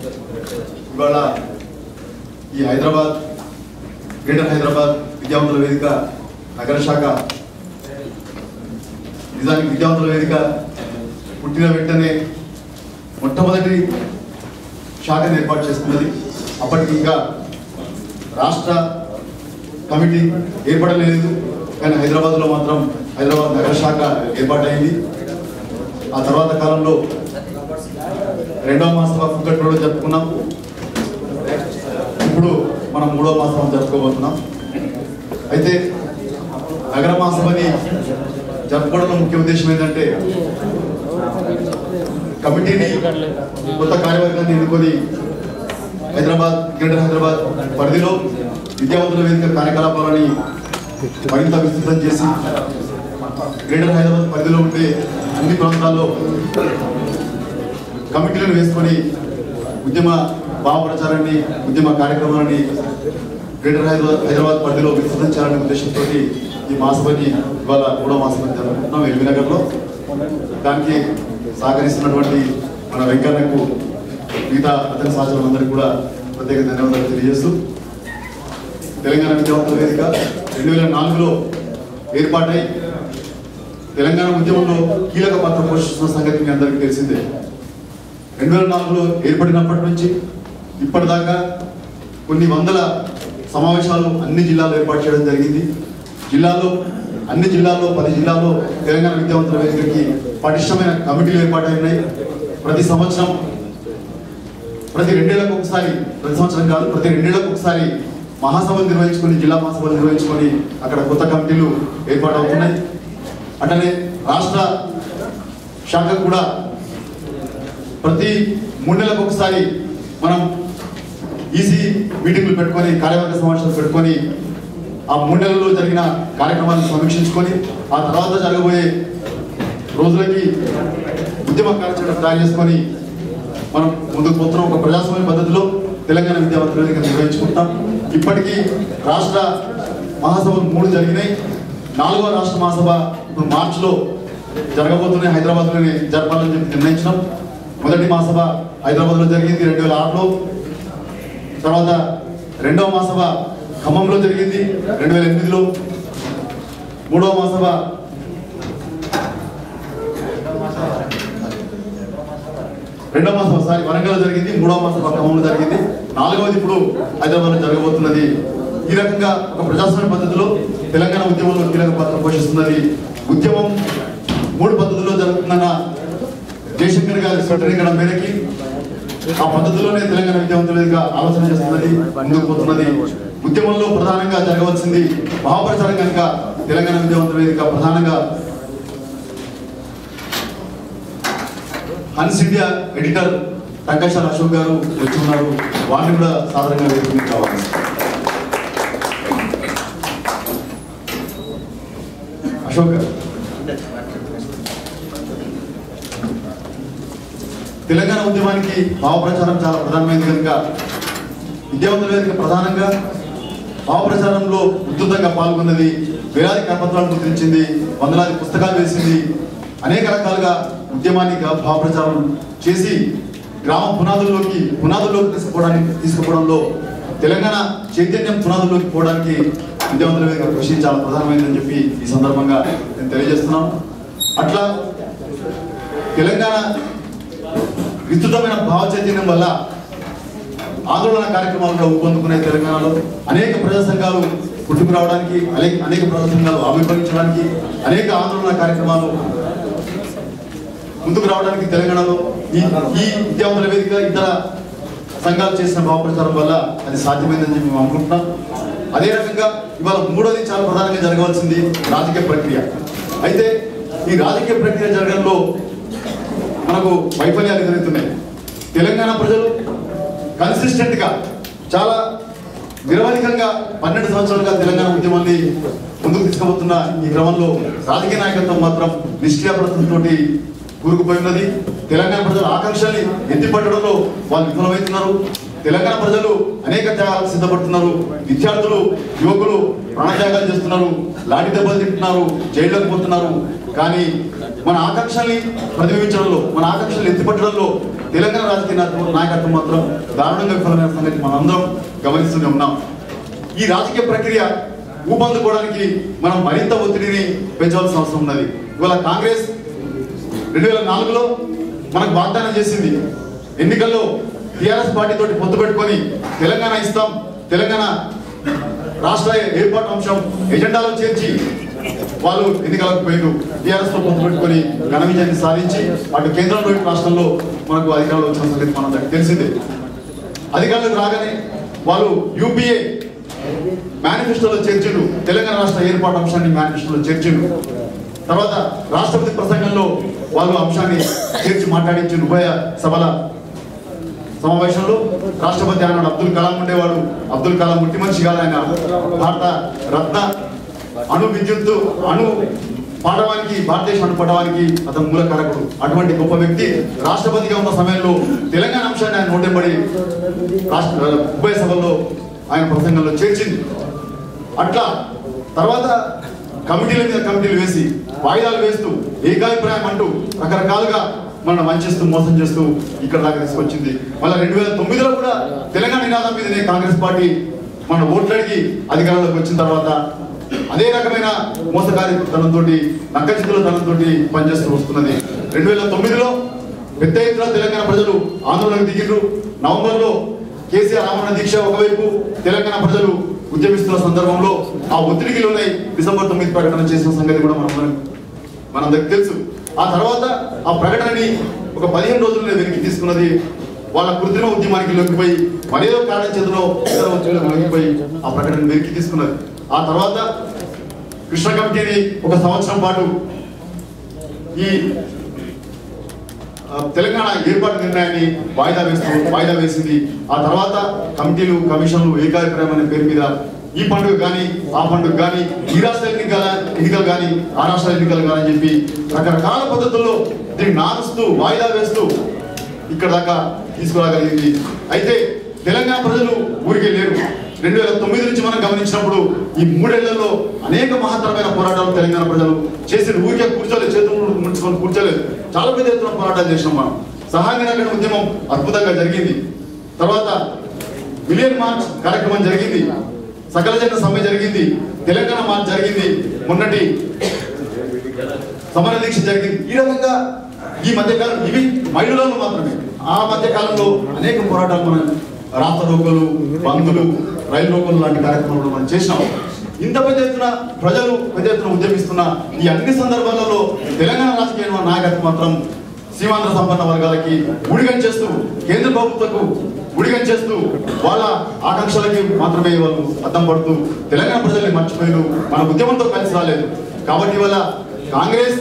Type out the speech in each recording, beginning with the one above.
ఇవాళ ఈ హైదరాబాద్ గ్రేటర్ హైదరాబాద్ విద్యావంతుల వేదిక నగర శాఖ నిజానికి విద్యావంతుల వేదిక పుట్టిన వెంటనే మొట్టమొదటి శాఖను ఏర్పాటు చేస్తున్నది అప్పటికి ఇంకా రాష్ట్ర కమిటీ ఏర్పడలేదు కానీ హైదరాబాద్లో మాత్రం హైదరాబాద్ నగర శాఖ ఏర్పాటైంది ఆ తర్వాత కాలంలో రెండవ మాసభ ఫుగ్గట్లో జరుపుకున్నాం ఇప్పుడు మనం మూడవ మాసం జరుపుకోబోతున్నాం అయితే నగర మాసభని జరుపుకోవడంలో ముఖ్య ఉద్దేశం ఏంటంటే కమిటీని కొత్త కార్యవర్గాన్ని ఎన్నుకొని హైదరాబాద్ గ్రేటర్ హైదరాబాద్ పరిధిలో విద్యావంతుల వేదిక కార్యకలాపాలని మరింత విస్తృతం చేసి గ్రేటర్ హైదరాబాద్ పరిధిలో ఉండే అన్ని ప్రాంతాల్లో కమిటీలను వేసుకొని ఉద్యమ భావ ప్రచారాన్ని ఉద్యమ కార్యక్రమాలని గ్రేటర్ హైదరాబాద్ హైదరాబాద్ పరిధిలో విస్తృతం చేయాలనే ఉద్దేశంతో ఈ మాసభని ఇవాళ మూడో మాసభని జరుపుకుంటున్నాం ఎల్బీ నగర్లో దానికి సహకరిస్తున్నటువంటి మన వెంకన్నకు మిగతా అతని సహచరులందరికీ కూడా ప్రత్యేక ధన్యవాదాలు తెలియజేస్తూ తెలంగాణ విద్యావంతుల వేదిక రెండు వేల నాలుగులో ఏర్పాటై తెలంగాణ ఉద్యమంలో కీలక పాత్ర పోషిస్తున్న సంగతి మీ అందరికీ తెలిసిందే రెండు వేల నాలుగులో ఏర్పడినప్పటి నుంచి ఇప్పటిదాకా కొన్ని వందల సమావేశాలు అన్ని జిల్లాల్లో ఏర్పాటు చేయడం జరిగింది జిల్లాలో అన్ని జిల్లాల్లో పది జిల్లాల్లో తెలంగాణ విద్యావంతుల వేదికకి పటిష్టమైన కమిటీలు ఏర్పాటై ఉన్నాయి ప్రతి సంవత్సరం ప్రతి రెండేళ్లకు ఒకసారి ప్రతి సంవత్సరం కాదు ప్రతి రెండేళ్లకు ఒకసారి మహాసభలు నిర్వహించుకొని జిల్లా మహాసభలు నిర్వహించుకొని అక్కడ కొత్త కమిటీలు ఏర్పాటు అవుతున్నాయి అట్లనే రాష్ట్ర శాఖ కూడా ప్రతి మూడు నెలలకు ఒకసారి మనం ఈసీ మీటింగ్లు పెట్టుకొని కార్యవర్గ సమావేశాలు పెట్టుకొని ఆ మూడు నెలల్లో జరిగిన కార్యక్రమాలను సమీక్షించుకొని ఆ తర్వాత జరగబోయే రోజులకి ఉద్యమ కార్యాచరణ తయారు చేసుకొని మనం ముందుకు పోతున్నాం ఒక ప్రజాస్వామ్య పద్ధతిలో తెలంగాణ విద్యావంతుల వేదిక నిర్వహించుకుంటాం ఇప్పటికీ రాష్ట్ర మహాసభలు మూడు జరిగినాయి నాలుగో రాష్ట్ర మహాసభ ఇప్పుడు మార్చిలో జరగబోతున్నాయి హైదరాబాద్లోనే జరపాలని చెప్పి నిర్ణయించినాం మొదటి మహాసభ హైదరాబాద్లో జరిగింది రెండు వేల ఆరులో తర్వాత రెండవ మహాసభ ఖమ్మంలో జరిగింది రెండు వేల ఎనిమిదిలో మూడవ మహాసభ రెండవ మాసం సారి వరంగల్ జరిగింది మూడవ మాసం ఖమ్మంలో జరిగింది నాలుగవది ఇప్పుడు హైదరాబాద్లో జరగబోతున్నది ఈ రకంగా ఒక ప్రజాస్వామ్య పద్ధతిలో తెలంగాణ ఉద్యమంలో కీలక పాత్ర పోషిస్తున్నది ఉద్యమం మూడు పద్ధతుల్లో జరుగుతుందన్న జయశంకర్ గారి సూచన మేరకి ఆ పద్ధతిలోనే తెలంగాణ విద్యావంతులుగా ఆలోచన చేస్తున్నది ముందుకు పోతున్నది ఉద్యమంలో ప్రధానంగా జరగవలసింది మహాప్రచారం కనుక తెలంగాణ విద్యావంతుల వేదిక ప్రధానంగా Hans India editor Tankasala Ashok గారు వచ్చి ఉన్నారు వారిని కూడా సాధారణంగా వేదిక కావాలి అశోక్ గారు తెలంగాణ ఉద్యమానికి భావ ప్రచారం చాలా ప్రధానమైనది కనుక విద్యావంతుల వేదిక ప్రధానంగా భావ ప్రచారంలో ఉధృతంగా పాల్గొన్నది వేలాది కరపత్రాలు ముద్రించింది వందలాది పుస్తకాలు వేసింది అనేక రకాలుగా ఉద్యమాన్ని గా- భావ ప్రచారం చేసి గ్రామ పునాదుల్లోకి పునాదుల్లోకి తీసుకుపోవడానికి తీసుకుపోవడంలో తెలంగాణ చైతన్యం పునాదుల్లోకి పోవడానికి విద్యావంతుల వేదిక కృషి చాలా ప్రధానమైనదని చెప్పి ఈ సందర్భంగా నేను తెలియజేస్తున్నాను అట్లా తెలంగాణ విస్తృతమైన భావ చైతన్యం వల్ల ఆందోళన కార్యక్రమాలు కూడా ఊపందుకునే తెలంగాణలో అనేక ప్రజా సంఘాలు పుట్టుకు రావడానికి అనేక అనేక ప్రజా సంఘాలు ఆవిర్భవించడానికి అనేక ఆందోళన కార్యక్రమాలు ముందుకు రావడానికి తెలంగాణలో ఈ ఈ విద్యావంతుల వేదిక ఇతర సంఘాలు చేసిన భావ ప్రచారం వల్ల అది సాధ్యమైందని చెప్పి మేము అనుకుంటున్నాం అదే రకంగా ఇవాళ మూడోది చాలా ప్రధానంగా జరగవలసింది రాజకీయ ప్రక్రియ అయితే ఈ రాజకీయ ప్రక్రియ జరగడంలో మనకు వైఫల్యాలు ఎదురవుతున్నాయి తెలంగాణ ప్రజలు కన్సిస్టెంట్ గా చాలా నిరవధికంగా పన్నెండు సంవత్సరాలుగా తెలంగాణ ఉద్యమాన్ని ముందుకు తీసుకుపోతున్న ఈ క్రమంలో రాజకీయ నాయకత్వం మాత్రం నిష్క్రియాప్రతంతో కూరుకుపోయి ఉన్నది తెలంగాణ ప్రజల ఆకాంక్షల్ని ఎత్తిపట్టడంలో వాళ్ళు విఫలమవుతున్నారు తెలంగాణ ప్రజలు అనేక త్యాగాలకు సిద్ధపడుతున్నారు విద్యార్థులు యువకులు ప్రాణత్యాగాలు చేస్తున్నారు లాఠీ దెబ్బలు తింటున్నారు జైల్లోకి పోతున్నారు కానీ మన ఆకాంక్షల్ని ప్రతిబింబించడంలో మన ఆకాంక్షలు ఎత్తిపట్టడంలో తెలంగాణ రాజకీయ నాయకత్వం- నాయకత్వం మాత్రం దారుణంగా విఫలమైన సంగతి మనందరం గమనిస్తూనే ఉన్నాం ఈ రాజకీయ ప్రక్రియ ఊపందుకోవడానికి మనం మరింత ఒత్తిడిని పెంచవలసిన అవసరం ఉన్నది ఇవాళ కాంగ్రెస్ రెండు వేల నాలుగులో మనకు వాగ్దానం చేసింది ఎన్నికల్లో టీఆర్ఎస్ పార్టీ తోటి పొత్తు పెట్టుకొని తెలంగాణ ఇస్తాం తెలంగాణ రాష్ట్ర ఏర్పాటు అంశం ఎజెండాలో చేర్చి వాళ్ళు ఎన్నికలకు పోయిన టీఆర్ఎస్ తో పొత్తు పెట్టుకొని ఘన విజయాన్ని సాధించి అటు కేంద్రంలో ఇటు రాష్ట్రంలో మనకు అధికారంలో వచ్చిన సంగతి మనందరికీ తెలిసిందే అధికారులకు రాగానే వాళ్ళు యూపీఏ మేనిఫెస్టోలో చేర్చిండు తెలంగాణ రాష్ట్ర ఏర్పాటు అంశాన్ని మేనిఫెస్టోలో చేర్చిండు తర్వాత రాష్ట్రపతి ప్రసంగంలో వాళ్ళు అంశాన్ని చేర్చి మాట్లాడించిండు ఉభయ సభల సమావేశంలో రాష్ట్రపతి ఆనాడు అబ్దుల్ కలాం ఉండేవాడు అబ్దుల్ కలాం ముట్టి మనిషి కాదు ఆయన భారత రత్న అణు విద్యుత్తు అణు పాఠవానికి భారతదేశ అణు పడవానికి అతను మూల కారకుడు అటువంటి గొప్ప వ్యక్తి రాష్ట్రపతిగా ఉన్న సమయంలో తెలంగాణ అంశాన్ని ఆయన నోటెంబడి రాష్ట్ర ఉభయ సభల్లో ఆయన ప్రసంగంలో చేర్చింది అట్లా తర్వాత కమిటీల మీద కమిటీలు వేసి వాయిదాలు వేస్తూ ఏకాభిప్రాయం అంటూ రకరకాలుగా మనం వంచిస్తూ మోసం చేస్తూ ఇక్కడ దాకా తీసుకొచ్చింది మళ్ళీ రెండు వేల తొమ్మిదిలో కూడా తెలంగాణ నినాదం మీదనే కాంగ్రెస్ పార్టీ మన ఓట్లడిగి అధికారంలోకి వచ్చిన తర్వాత అదే రకమైన మోసకారితనంతో నక్కచిత్తులతనంతో పనిచేస్తూ వస్తున్నది రెండు వేల తొమ్మిదిలో పెద్ద ఎత్తున తెలంగాణ ప్రజలు ఆందోళనకు దిగిండ్రు నవంబర్లో కేసీఆర్ ఆమరణ దీక్ష ఒకవైపు తెలంగాణ ప్రజలు ఉద్యమిస్తున్న సందర్భంలో ఆ ఒత్తిడికి లోనై డిసెంబర్ తొమ్మిది ప్రకటన చేసిన సంగతి కూడా మనం మనందరికి తెలుసు ఆ తర్వాత ఆ ప్రకటనని ఒక పదిహేను రోజుల్లో వెనక్కి తీసుకున్నది వాళ్ళ కృత్రిమ ఉద్యమానికి లొంగిపోయి మరేదో కారణం చేతిలో ఇతర ఒత్తిడిలకు లొంగిపోయి ఆ ప్రకటన వెనక్కి తీసుకున్నది ఆ తర్వాత కృష్ణ కమిటీని ఒక సంవత్సరం పాటు ఈ ఆ, తెలంగాణ ఏర్పాటు నిర్ణయాన్ని వాయిదా వేస్తూ వాయిదా వేసింది ఆ తర్వాత కమిటీలు కమిషన్లు ఏకాభిప్రాయం అనే పేరు మీద ఈ పండుగ కానీ ఆ పండుగ కానీ ఈ రాష్ట్ర ఎన్నికల ఎన్నికలు కానీ ఆ రాష్ట్ర ఎన్నికలు కానీ అని చెప్పి రకరకాల పద్ధతుల్లో దీన్ని నానుస్తూ వాయిదా వేస్తూ ఇక్కడ దాకా తీసుకురాగలిగింది అయితే తెలంగాణ ప్రజలు ఊరికే లేరు రెండు వేల తొమ్మిది నుంచి మనం గమనించినప్పుడు ఈ మూడేళ్లలో అనేక మహత్తరమైన పోరాటాలు తెలంగాణ ప్రజలు చేసి ఊరికే కూర్చోలేదు చేతులు ముడుచుకొని కూర్చోలేదు చాలా పెద్ద ఎత్తున పోరాటాలు చేసినాం మనం సహాయ నిరాకరణ ఉద్యమం అద్భుతంగా జరిగింది తర్వాత మిలియన్ మార్చ్ కార్యక్రమం జరిగింది సకల జన సమ్మె జరిగింది తెలంగాణ మార్చ్ జరిగింది మొన్నటి సమర దీక్ష జరిగింది ఈ రకంగా ఈ మధ్య కాలం ఇవి మహిళలలో మాత్రమే ఆ మధ్య కాలంలో అనేక పోరాటాలు మనం రాత రోగులు బంధులు రైలు రోగులు లాంటి కార్యక్రమాలు మనం చేసినాం ఇంత పెద్ద ఎత్తున ప్రజలు పెద్ద ఎత్తున ఉద్యమిస్తున్న ఈ అన్ని సందర్భాలలో తెలంగాణ రాజకీయ నాయకత్వం మాత్రం సీమాంధ్ర సంపన్న వర్గాలకి ఊడిగం చేస్తూ కేంద్ర ప్రభుత్వకు ఊడిగం చేస్తూ వాళ్ళ ఆకాంక్షలకి మాత్రమే వాళ్ళు అద్దం పడుతూ తెలంగాణ ప్రజల్ని మర్చిపోయారు మన ఉద్యమంతో కలిసి రాలేదు కాబట్టి ఇవాళ కాంగ్రెస్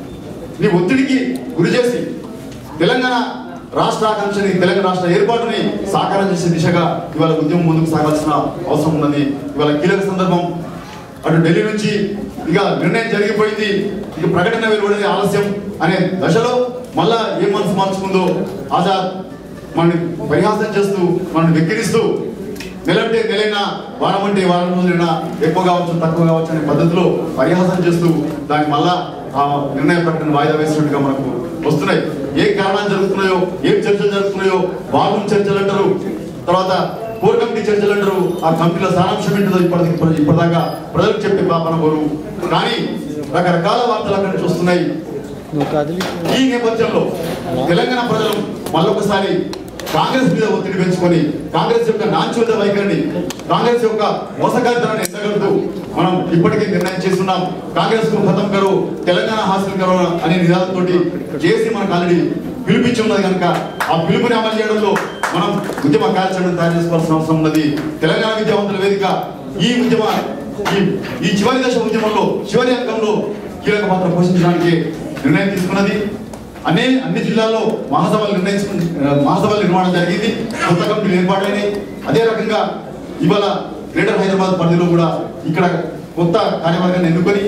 నీ ఒత్తిడికి గురి చేసి తెలంగాణ రాష్ట్ర ఆకాంక్షని తెలంగాణ రాష్ట్ర ఏర్పాటుని సాకారం చేసే దిశగా ఇవాళ ఉద్యమం ముందుకు సాగాల్సిన అవసరం ఉన్నది ఇవాళ కీలక సందర్భం అటు ఢిల్లీ నుంచి ఇక నిర్ణయం జరిగిపోయింది ఇక ప్రకటన వెలువడేది ఆలస్యం అనే దశలో మళ్ళా ఏ మనసు మార్చుకుందో ఆజాద్ మనని పరిహాసం చేస్తూ మనని వెక్కిరిస్తూ నెలంటే నెలైనా వారం అంటే వారం రోజులైనా ఎక్కువ కావచ్చు తక్కువ కావచ్చు అనే పద్ధతిలో పరిహాసం చేస్తూ దాన్ని మళ్ళా ఆ నిర్ణయ ప్రకటన వాయిదా వేసినట్టుగా మనకు వస్తున్నాయి ఏ కారణాలు జరుగుతున్నాయో ఏం చర్చలు జరుగుతున్నాయో బాగుంది చర్చలు అంటారు తర్వాత కోర్ కమిటీ చర్చలు అంటారు ఆ కమిటీల సారాంశం ఏంటో ఇప్పటి ఇప్పటి- ఇప్పటిదాకా ప్రజలకు చెప్పే పాపన కోరు కానీ రకరకాల వార్తలు అక్కడ నుంచి వస్తున్నాయి నువ్వు కదిలి ఈ నేపథ్యంలో తెలంగాణ ప్రజలు మళ్ళొకసారి కాంగ్రెస్ మీద ఒత్తిడి పెంచుకొని కాంగ్రెస్ యొక్క నాంచుత వైఖరిని కాంగ్రెస్ యొక్క మోసగారితనాన్ని ఎత్తగలుగుతూ మనం ఇప్పటికే నిర్ణయం చేస్తున్నాం కాంగ్రెస్ కు ఖతం కరో తెలంగాణ హాసిల్ కరో అనే నినాదంతో చేసి మనకు ఆల్రెడీ పిలిపించి ఉన్నది కనుక ఆ పిలుపుని అమలు చేయడంలో మనం ఉద్యమ కార్యాచరణ తయారు చేసుకోవాల్సిన అవసరం ఉన్నది తెలంగాణ విద్యావంతుల వేదిక ఈ ఉద్యమ ఈ ఈ చివరి దశ ఉద్యమంలో చివరి అంకంలో కీలక పాత్ర పోషించడానికి నిర్ణయం తీసుకున్నది అనే అన్ని జిల్లాల్లో మహాసభలు నిర్ణయించుకు మహాసభల నిర్మాణం జరిగింది కొత్త కమిటీలు ఏర్పాటైనాయి అదే రకంగా ఇవాళ గ్రేటర్ హైదరాబాద్ పరిధిలో కూడా ఇక్కడ కొత్త కార్యవర్గాన్ని ఎన్నుకొని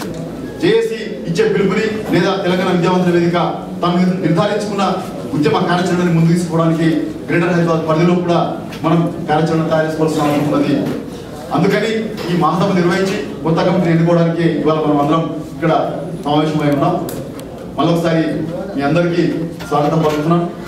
జేఏసీ ఇచ్చే పిలుపుని లేదా తెలంగాణ విద్యావంతుల వేదిక తాము నిర్ధారించుకున్న ఉద్యమ కార్యాచరణని ముందుకు తీసుకోవడానికి గ్రేటర్ హైదరాబాద్ పరిధిలో కూడా మనం కార్యాచరణ తయారు చేసుకోవాల్సిన అవసరం ఉన్నది అందుకని ఈ మహాసభ నిర్వహించి కొత్త కమిటీని ఎన్నుకోవడానికి ఇవాళ మనం అందరం ఇక్కడ సమావేశమై ఉన్నాం మళ్ళొకసారి మీ అందరికీ స్వాగతం పలుకుతున్నాం